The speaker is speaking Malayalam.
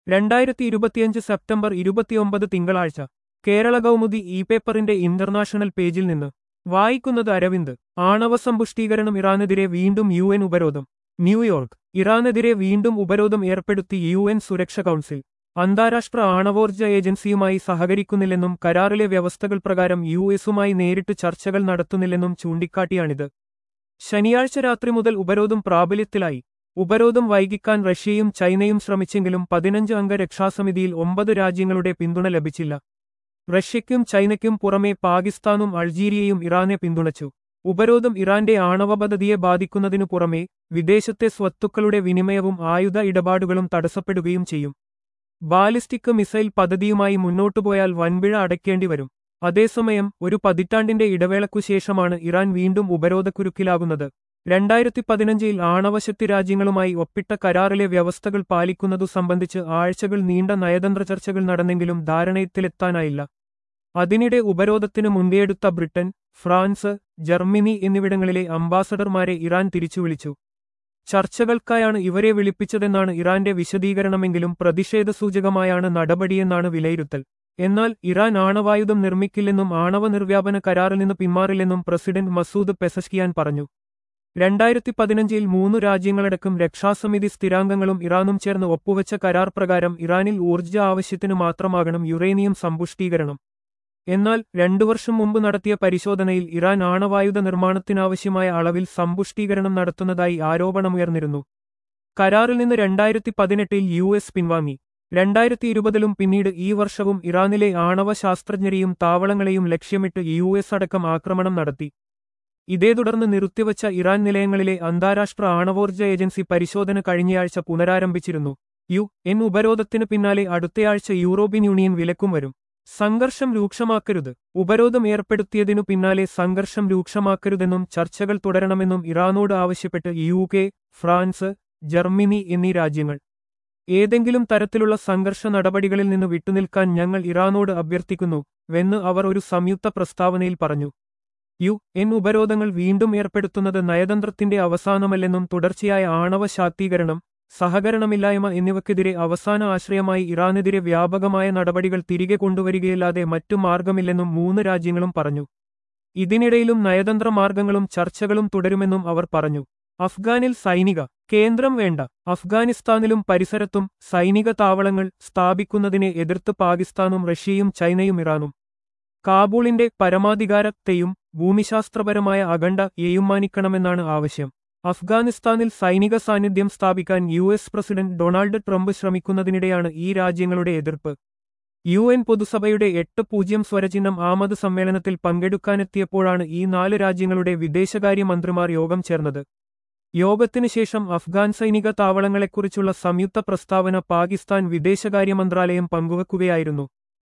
രണ്ടായിരത്തി ഇരുപത്തിയഞ്ച് സെപ്റ്റംബർ ഇരുപത്തിയൊമ്പത് തിങ്കളാഴ്ച കേരള കൗമുദി ഇ പേപ്പറിന്റെ ഇന്റർനാഷണൽ പേജിൽ നിന്ന് വായിക്കുന്നത് അരവിന്ദ് ആണവ സമ്പുഷ്ടീകരണം ഇറാനെതിരെ വീണ്ടും യു എൻ ഉപരോധം ന്യൂയോർക്ക് ഇറാനെതിരെ വീണ്ടും ഉപരോധം ഏർപ്പെടുത്തി യു എൻ സുരക്ഷ കൗൺസിൽ അന്താരാഷ്ട്ര ആണവോർജ്ജ ഏജൻസിയുമായി സഹകരിക്കുന്നില്ലെന്നും കരാറിലെ വ്യവസ്ഥകൾ പ്രകാരം യു എസുമായി നേരിട്ട് ചർച്ചകൾ നടത്തുന്നില്ലെന്നും ചൂണ്ടിക്കാട്ടിയാണിത് ശനിയാഴ്ച രാത്രി മുതൽ ഉപരോധം പ്രാബല്യത്തിലായി ഉപരോധം വൈകിക്കാൻ റഷ്യയും ചൈനയും ശ്രമിച്ചെങ്കിലും പതിനഞ്ച് അംഗ രക്ഷാസമിതിയിൽ ഒമ്പത് രാജ്യങ്ങളുടെ പിന്തുണ ലഭിച്ചില്ല റഷ്യയ്ക്കും ചൈനയ്ക്കും പുറമെ പാകിസ്ഥാനും അൾജീരിയയും ഇറാനെ പിന്തുണച്ചു ഉപരോധം ഇറാന്റെ ആണവ പദ്ധതിയെ ബാധിക്കുന്നതിനു പുറമെ വിദേശത്തെ സ്വത്തുക്കളുടെ വിനിമയവും ആയുധ ഇടപാടുകളും തടസ്സപ്പെടുകയും ചെയ്യും ബാലിസ്റ്റിക് മിസൈൽ പദ്ധതിയുമായി മുന്നോട്ടുപോയാൽ വൻപിഴ അടയ്ക്കേണ്ടി വരും അതേസമയം ഒരു പതിറ്റാണ്ടിന്റെ ഇടവേളയ്ക്കുശേഷമാണ് ഇറാൻ വീണ്ടും ഉപരോധക്കുരുക്കിലാകുന്നത് രണ്ടായിരത്തി പതിനഞ്ചിൽ ആണവശക്തി രാജ്യങ്ങളുമായി ഒപ്പിട്ട കരാറിലെ വ്യവസ്ഥകൾ പാലിക്കുന്നതു സംബന്ധിച്ച് ആഴ്ചകൾ നീണ്ട നയതന്ത്ര ചർച്ചകൾ നടന്നെങ്കിലും ധാരണയത്തിലെത്താനായില്ല അതിനിടെ ഉപരോധത്തിന് മുൻകൈയെടുത്ത ബ്രിട്ടൻ ഫ്രാൻസ് ജർമ്മനി എന്നിവിടങ്ങളിലെ അംബാസഡർമാരെ ഇറാൻ തിരിച്ചുവിളിച്ചു ചർച്ചകൾക്കായാണ് ഇവരെ വിളിപ്പിച്ചതെന്നാണ് ഇറാന്റെ വിശദീകരണമെങ്കിലും പ്രതിഷേധ സൂചകമായാണ് നടപടിയെന്നാണ് വിലയിരുത്തൽ എന്നാൽ ഇറാൻ ആണവായുധം നിർമ്മിക്കില്ലെന്നും ആണവ നിർവ്യാപന കരാറിൽ നിന്ന് പിന്മാറില്ലെന്നും പ്രസിഡന്റ് മസൂദ് പെസഷ്കിയാൻ പറഞ്ഞു രണ്ടായിരത്തി പതിനഞ്ചിൽ മൂന്നു രാജ്യങ്ങളടക്കം രക്ഷാസമിതി സ്ഥിരാംഗങ്ങളും ഇറാനും ചേർന്ന് ഒപ്പുവെച്ച കരാർ പ്രകാരം ഇറാനിൽ ഊർജ്ജ ആവശ്യത്തിനു മാത്രമാകണം യുറേനിയം സമ്പുഷ്ടീകരണം എന്നാൽ രണ്ടു വർഷം മുമ്പ് നടത്തിയ പരിശോധനയിൽ ഇറാൻ ആണവായുധ നിർമ്മാണത്തിനാവശ്യമായ അളവിൽ സമ്പുഷ്ടീകരണം നടത്തുന്നതായി ആരോപണമുയർന്നിരുന്നു കരാറിൽ നിന്ന് രണ്ടായിരത്തി പതിനെട്ടിൽ യു എസ് പിൻവാങ്ങി രണ്ടായിരത്തി ഇരുപതിലും പിന്നീട് ഈ വർഷവും ഇറാനിലെ ആണവ ശാസ്ത്രജ്ഞരെയും താവളങ്ങളെയും ലക്ഷ്യമിട്ട് യു എസ് അടക്കം ആക്രമണം നടത്തി ഇതേ തുടർന്ന് നിർത്തിവച്ച ഇറാൻ നിലയങ്ങളിലെ അന്താരാഷ്ട്ര ആണവോർജ്ജ ഏജൻസി പരിശോധന കഴിഞ്ഞയാഴ്ച പുനരാരംഭിച്ചിരുന്നു യു എൻ ഉപരോധത്തിന് പിന്നാലെ അടുത്തയാഴ്ച യൂറോപ്യൻ യൂണിയൻ വിലക്കും വരും സംഘർഷം രൂക്ഷമാക്കരുത് ഉപരോധം ഏർപ്പെടുത്തിയതിനു പിന്നാലെ സംഘർഷം രൂക്ഷമാക്കരുതെന്നും ചർച്ചകൾ തുടരണമെന്നും ഇറാനോട് ആവശ്യപ്പെട്ട് യു കെ ഫ്രാൻസ് ജർമ്മനി എന്നീ രാജ്യങ്ങൾ ഏതെങ്കിലും തരത്തിലുള്ള സംഘർഷ നടപടികളിൽ നിന്ന് വിട്ടുനിൽക്കാൻ ഞങ്ങൾ ഇറാനോട് അഭ്യർത്ഥിക്കുന്നു വെന്ന് അവർ ഒരു സംയുക്ത പ്രസ്താവനയിൽ പറഞ്ഞു യു എൻ ഉപരോധങ്ങൾ വീണ്ടും ഏർപ്പെടുത്തുന്നത് നയതന്ത്രത്തിന്റെ അവസാനമല്ലെന്നും തുടർച്ചയായ ആണവ ശാക്തീകരണം സഹകരണമില്ലായ്മ എന്നിവയ്ക്കെതിരെ അവസാന ആശ്രയമായി ഇറാനെതിരെ വ്യാപകമായ നടപടികൾ തിരികെ കൊണ്ടുവരികയല്ലാതെ മറ്റു മാർഗമില്ലെന്നും മൂന്ന് രാജ്യങ്ങളും പറഞ്ഞു ഇതിനിടയിലും നയതന്ത്ര മാർഗങ്ങളും ചർച്ചകളും തുടരുമെന്നും അവർ പറഞ്ഞു അഫ്ഗാനിൽ സൈനിക കേന്ദ്രം വേണ്ട അഫ്ഗാനിസ്ഥാനിലും പരിസരത്തും സൈനിക താവളങ്ങൾ സ്ഥാപിക്കുന്നതിനെ എതിർത്ത് പാകിസ്ഥാനും റഷ്യയും ചൈനയും ഇറാനും കാബൂളിന്റെ പരമാധികാരത്തെയും ഭൂമിശാസ്ത്രപരമായ അഖണ്ഡ യെയും മാനിക്കണമെന്നാണ് ആവശ്യം അഫ്ഗാനിസ്ഥാനിൽ സൈനിക സാന്നിധ്യം സ്ഥാപിക്കാൻ U S president Donald Trump ശ്രമിക്കുന്നതിനിടെയാണ് ഈ രാജ്യങ്ങളുടെ എതിർപ്പ് യു എൻ പൊതുസഭയുടെ എട്ട് പൂജ്യം സ്വരചിഹ്നം ആമത് സമ്മേളനത്തിൽ പങ്കെടുക്കാനെത്തിയപ്പോഴാണ് ഈ നാല് രാജ്യങ്ങളുടെ വിദേശകാര്യമന്ത്രിമാർ യോഗം ചേർന്നത് യോഗത്തിനു ശേഷം അഫ്ഗാൻ സൈനിക താവളങ്ങളെക്കുറിച്ചുള്ള സംയുക്ത പ്രസ്താവന പാകിസ്ഥാൻ വിദേശകാര്യ മന്ത്രാലയം പങ്കുവെക്കുകയായിരുന്നു